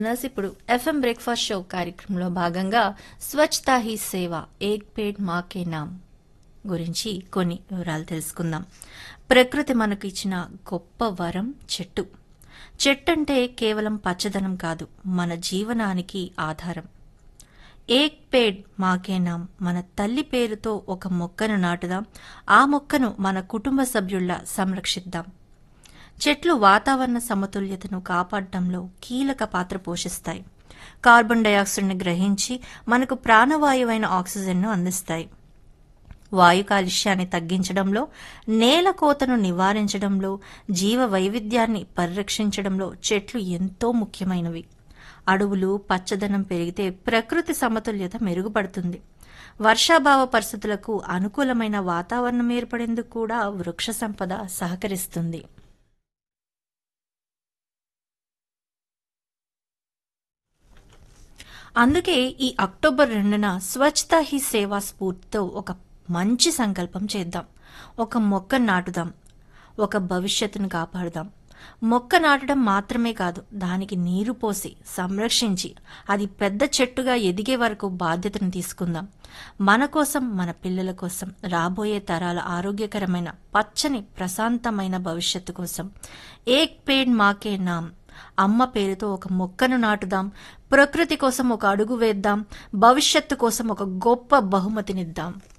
nurse ఇప్పుడు FM breakfast show కార్యక్రమంలో భాగంగా స్వచ్ఛతా హీ సేవ ఏక్ పేడ్ మాకే నామ్ గురించి కొన్ని వివరాలు తెలుసుకుందాం ప్రకృతి మనకు ఇచ్చిన గొప్ప వరం చెట్టు చెట్టు అంటే కేవలం పచ్చదనం కాదు మన జీవనానికి ఆధారం ఏక్ పేడ్ మాకే నామ్ మన తల్లి పేరుతో ఒక మొక్కను నాటుదాం ఆ మొక్కను మన కుటుంబ సభ్యుల్లా సంరక్షిద్దాం చెట్లు వాతావరణ సమతుల్యతను కాపాడటంలో కీలక పాత్ర పోషిస్తాయి కార్బన్ డయాక్సైడ్ను గ్రహించి మనకు ప్రాణవాయువైన ఆక్సిజన్ను అందిస్తాయి వాయు కాలుష్యాన్ని తగ్గించడంలో నేల కోతను నివారించడంలో జీవ వైవిధ్యాన్ని పరిరక్షించడంలో చెట్లు ఎంతో ముఖ్యమైనవి అడవులు పచ్చదనం పెరిగితే ప్రకృతి సమతుల్యత మెరుగుపడుతుంది వర్షాభావ పరిస్థితులకు అనుకూలమైన వాతావరణం ఏర్పడేందుకు కూడా వృక్ష సంపద సహకరిస్తుంది అందుకే ఈ అక్టోబర్ రెండున స్వచ్ఛతా హీ సేవా స్ఫూర్తితో ఒక మంచి సంకల్పం చేద్దాం ఒక మొక్క నాటుదాం ఒక భవిష్యత్తును కాపాడుదాం మొక్క నాటడం మాత్రమే కాదు దానికి నీరు పోసి సంరక్షించి అది పెద్ద చెట్టుగా ఎదిగే వరకు బాధ్యతను తీసుకుందాం మన కోసం మన పిల్లల కోసం రాబోయే తరాల ఆరోగ్యకరమైన పచ్చని ప్రశాంతమైన భవిష్యత్తు కోసం ఏక్ పేడ్ మాకే నామ్ అమ్మ పేరుతో ఒక మొక్కను నాటుదాం ప్రకృతి కోసం ఒక అడుగు వేద్దాం భవిష్యత్తు కోసం ఒక గొప్ప బహుమతినిద్దాం